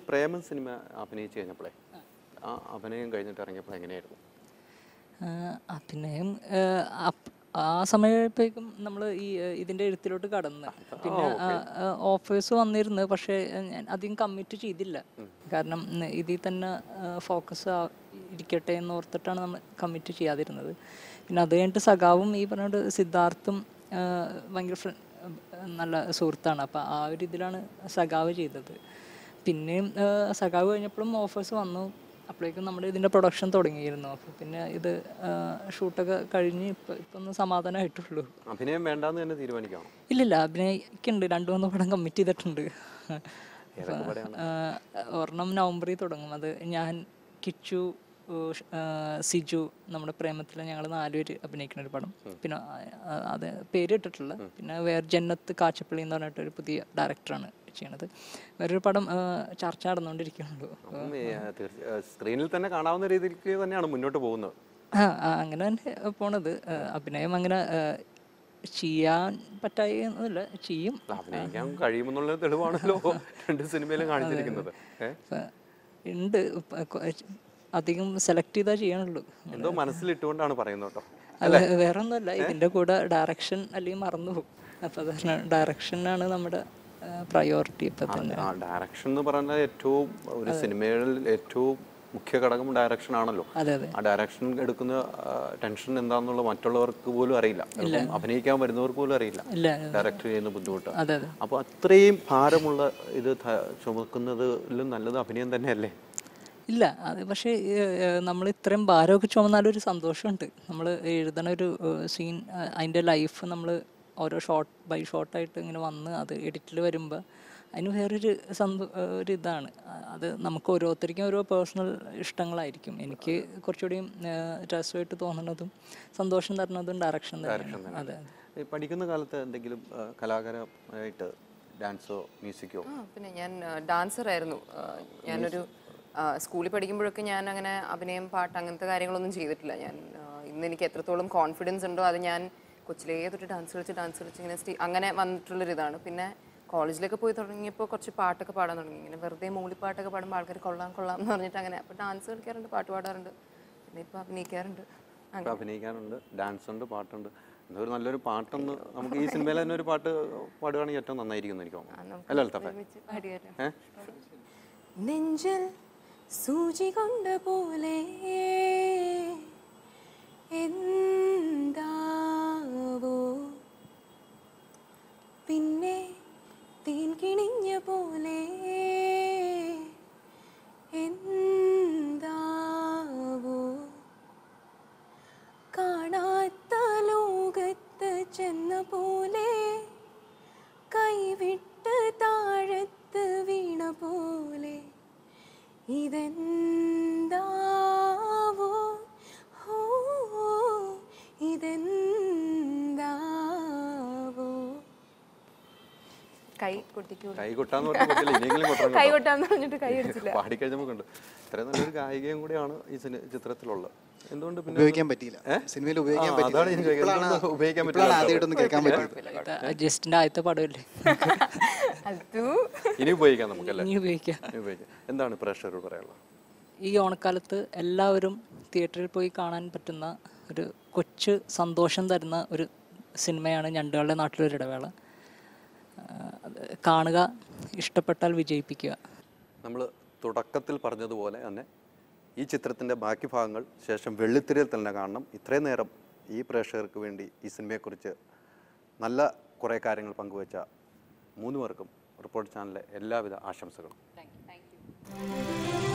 പ്രേമം cinema അഭിനയിച്ച് കഴിഞ്ഞപ്പോഴേ ആ അഭിനയം കഴിഞ്ഞിട്ട് ഇറങ്ങിയപ്പോൾ എങ്ങനെയായിരുന്നു ആ, അഭിനയം ആ, അപ്പ്- ആ സമയത്തേക്കും നമ്മൾ ഈ ആ, ഇതിന്റെ എഴുത്തിലോട്ട് കടന്ന് പിന്നെ ഓഫേഴ്സ് വന്നിരുന്നു പക്ഷേ ആ, ഞാൻ അധികം കമ്മിറ്റ് ചെയ്തില്ല കാരണം ഉം, ഇതിൽ തന്നെ ഫോക്കസ് ഇരിക്കട്ടെ എന്ന് ഓർത്തിട്ടാണ് നമ്മൾ കമ്മിറ്റ് ചെയ്യാതിരുന്നത് പിന്നെ അത് കഴിഞ്ഞിട്ട് സഖാവും ഈ പറഞ്ഞ സിദ്ധാർത്ഥും ആ, ഭയങ്കര ഫ്ര- നല്ല സുഹൃത്താണ് അപ്പോൾ ആ ഒരു ഇതിലാണ് സഖാവ് ചെയ്തത് പിന്നെയും ആ, സഖാവ് കഴിഞ്ഞപ്പോഴും ഓഫേഴ്സ് വന്നു അപ്പോഴേക്കും നമ്മുടെ ഇതിൻ്റെ പ്രൊഡക്ഷൻ തുടങ്ങിയിരുന്നു അപ്പോൾ പിന്നെ ഇത് ആ, ഷൂട്ടൊക്കെ കഴിഞ്ഞ് ഇപ്പം ഇപ്പം ഒന്ന് സമാധാനമായിട്ടുള്ളൂ അഭിനയം വേണ്ടാന്ന് തന്നെ തീരുമാനിക്കണം ഇല്ലില്ല അഭിനയിക്കുന്നുണ്ട് രണ്ട് മൂന്ന് പടം കമ്മിറ്റ് ചെയ്തിട്ടുണ്ട് ഏതൊക്കെ പടമാണ് ആ, ഒരെണ്ണം നവംബറിൽ തുടങ്ങും അത് ഞാൻ കിച്ചു ഉ, ഷ്- ആ, സിജു നമ്മുടെ പ്രേമത്തിൽ ഞങ്ങൾ നാലുപേര് അഭിനയിക്കുന്ന ഒരു പടം പിന്നെ ആ, അത് പേര് ഇട്ടിട്ടുള്ള പിന്നെ വേറെ ജന്നത്ത് കാച്ചപ്പള്ളി എന്ന് പറഞ്ഞിട്ട് ഒരു പുതിയ ഡയറക്ടറാണ് ചെയ്യണത് വേറൊരു പടം ആ, ചർച്ച നടന്നുകൊണ്ടിരിക്കുന്നുള്ളൂ അപ്പം ഈ, ആ, തീർച്ച- ആ, സ്ക്രീനിൽ തന്നെ കാണാവുന്ന രീതിയിലേക്ക് തന്നെയാണ് മുന്നോട്ട് പോകുന്നത് ആ ആ, അങ്ങനെ തന്നെ പോണത് ആ, അഭിനയം അങ്ങനെ ആ, ചെയ്യാൻ പറ്റായി ഒന്നുമില്ല ചെയ്യും അല്ല, അഭിനയിക്കാൻ കഴിയുമെന്നുള്ള തെളിവാണല്ലോ രണ്ട് സിനിമയിലും കാണിച്ചിരിക്കുന്നത് ഏ? ഇപ്പൊ ഉണ്ട് ഇപ്പൊ കൊ- അധികം സെലക്ട് ചെയ്താൽ ചെയ്യാനുള്ളൂ എന്തോ മനസ്സിലിട്ടുകൊണ്ടാണ് പറയുന്നത് കേട്ടോ അത് വേറെ ഒന്നുമല്ല ഇതിന്റെ കൂടെ ഡയറക്ഷൻ അല്ലെങ്കിൽ മറന്നു പോകും അപ്പൊ അതാണ് ഡയറക്ഷനാണ് നമ്മുടെ പ്രയോറിറ്റി ഇപ്പൊ തന്നെ ആ ഡയറക്ഷൻ എന്ന് പറഞ്ഞാൽ ഏറ്റവും ഒരു സിനിമയിൽ ഏറ്റവും മുഖ്യ ഘടകം ഡയറക്ഷൻ ആണല്ലോ അതെ അതെ ആ ഡയറക്ഷൻ എടുക്കുന്ന ടെൻഷൻ എന്താണെന്നുള്ള മറ്റുള്ളവർക്ക് പോലും അറിയില്ല ചിലപ്പം അഭിനയിക്കാൻ വരുന്നവർക്ക് പോലും അറിയില്ല ഇല്ല ഡയറക്ടർ ചെയ്യുന്ന ബുദ്ധിമുട്ട് അതെ അതെ അപ്പോൾ അത്രയും ഭാരമുള്ള ഇത് ധ- ചുമക്കുന്നതിലും നല്ലത് അഭിനയം തന്നെയല്ലേ ഇല്ല അത് പക്ഷേ നമ്മൾ ഇത്രയും ഭാരമൊക്കെ ചുമന്നാലും ഒരു സന്തോഷമുണ്ട് നമ്മൾ എഴുതണ ഒരു സീൻ അതിൻ്റെ ലൈഫ് നമ്മൾ ഓരോ ഷോട്ട് ബൈ ഷോട്ടായിട്ട് ഇങ്ങനെ വന്ന് അത് എഡിറ്റിൽ വരുമ്പോൾ അതിന് വേറൊരു സന്തോ ഏഹ് ഒരു ഇതാണ് അ- അത് നമുക്ക് ഓരോരുത്തർക്കും ഓരോ പേഴ്സണൽ ഇഷ്ടങ്ങളായിരിക്കും എനിക്ക് കുറച്ചുകൂടി രസമായിട്ട് തോന്നുന്നതും സന്തോഷം തരുന്നതും ഡയറക്ഷൻ തന്നെയാണ് അതെ അതെ ഈ പഠിക്കുന്ന കാലത്ത് എന്തെങ്കിലും ആ, കലാകാരമായിട്ട് ഡാൻസോ മ്യൂസിക്കോ ആ പിന്നെ ഞാൻ ഡാൻസർ ആയിരുന്നു ആ, ഞാനൊരു ആ, സ്കൂളിൽ പഠിക്കുമ്പോഴൊക്കെ ഞാൻ അങ്ങനെ അഭിനയം പാട്ട് അങ്ങനത്തെ കാര്യങ്ങളൊന്നും ചെയ്തിട്ടില്ല ഞാൻ ആ, ഇന്ന് എനിക്ക് എത്രത്തോളം കോൺഫിഡൻസ് ഉണ്ടോ അത് ഞാൻ കൊച്ചിലേ തൊട്ട് ഡാൻസ് കളിച്ച് ഡാൻസ് കളിച്ച് ഇങ്ങനെ സ്റ്റേ അങ്ങനെ വന്നിട്ടുള്ളൊരു ഇതാണ് പിന്നെ കോളേജിലൊക്കെ പോയി തുടങ്ങിയപ്പോൾ കുറച്ച് പാട്ടൊക്കെ പാടാൻ തുടങ്ങി ഇങ്ങനെ വെറുതെ മൂളിപ്പാട്ടൊക്കെ പാടുമ്പോൾ ആൾക്കാർ കൊള്ളാം കൊള്ളാം എന്ന് പറഞ്ഞിട്ട് അങ്ങനെ അപ്പോൾ ഡാൻസ് കളിക്കാറുണ്ട് പാട്ട് പാടാറുണ്ട് പിന്നെ ഇപ്പോൾ അഭിനയിക്കാറുണ്ട് ഇപ്പൊ അഭിനയിക്കാനുണ്ട് ഡാൻസ് ഉണ്ട് പാട്ടുണ്ട് എന്താ ഒരു നല്ലൊരു പാട്ടൊന്ന് നമുക്ക് ഈ സിനിമയിൽ തന്നെ ഒരു പാട്ട് പാടുകയാണെങ്കിൽ ഏറ്റവും നന്നായിരിക്കും എന്ന് എനിക്ക് തോന്നുന്നു അല്ല അൽത്തഫേ ഒരുമിച്ച് പാടിയാലോ ഏ നെഞ്ചിൽ സൂചി കൊണ്ട പോലെ എന്താവോ പിന്നെ തീൻ കിണിഞ്ഞ പോലെ എന്താവോ കാണാത്ത ലോകത്ത് ചെന്ന പോലെ കൈവിട്ട് താഴത്ത് വീണ പോലെ ഇതെന്താവോ ഹോ ഇതെന്താവോ കൈ കൊട്ടിക്കൂ കൈ കൊട്ടാന്ന് പറഞ്ഞ പറ്റില്ല ഇനിയെങ്കിലും കൊട്ടാൻ കൈ കൊട്ടാന്ന് പറഞ്ഞിട്ട് കൈ അടിച്ചില്ല പാടിക്കഴിഞ്ഞപ്പോൾ കണ്ടു ഇത്രയും നല്ലൊരു ഗായികയും കൂടിയാണ് ഈ സിനി ചിത്രത്തിലുള്ളത് എന്തുകൊണ്ട് പിന്നെ ഉപയോഗിക്കാൻ പറ്റിയില്ല സിനിമയിൽ ഉപയോഗിക്കാൻ ആ, പറ്റില്ല അതാണ് ഞാൻ ചോദിക്കുന്നത്. ഇപ്പോഴാണ് എന്തുകൊണ്ട് ഉപയോഗിക്കാൻ ഇപ്പോഴാണ് പറ്റില്ല? ആദ്യമായിട്ടൊന്ന് കേൾക്കാൻ പറ്റിയത് ഇത് ജസ്റ്റിൻ്റെ ആദ്യത്തെ പടമല്ലേ അതു ഇനി ഉപയോഗിക്കാം നമുക്കല്ലേ ഇനി ഉപയോഗിക്കാം ഇനി ഉപയോഗിക്കാം എന്താണ് പ്രേക്ഷകരോട് പറയാനുള്ളത് ഈ ഓണക്കാലത്ത് എല്ലാവരും തിയേറ്ററിൽ പോയി കാണാൻ പറ്റുന്ന ഒരു കൊച്ചു സന്തോഷം തരുന്ന ഒരു സിനിമയാണ് ഞണ്ടുകളുടെ നാട്ടിലൊരു ഇടവേള ആ, അത് കാണുക ഇഷ്ടപ്പെട്ടാൽ വിജയിപ്പിക്കുക നമ്മൾ തുടക്കത്തിൽ പറഞ്ഞതുപോലെ തന്നെ ഈ ചിത്രത്തിൻ്റെ ബാക്കി ഭാഗങ്ങൾ ശേഷം വെള്ളിത്തിരയിൽ തന്നെ കാണണം ഇത്രയും നേരം ഈ പ്രേക്ഷകർക്ക് വേണ്ടി ഈ സിനിമയെക്കുറിച്ച് നല്ല കുറേ കാര്യങ്ങൾ പങ്കുവച്ച മൂന്ന് പേർക്കും റിപ്പോർട്ട് ചാനലിലെ എല്ലാവിധ ആശംസകളും താങ്ക് യു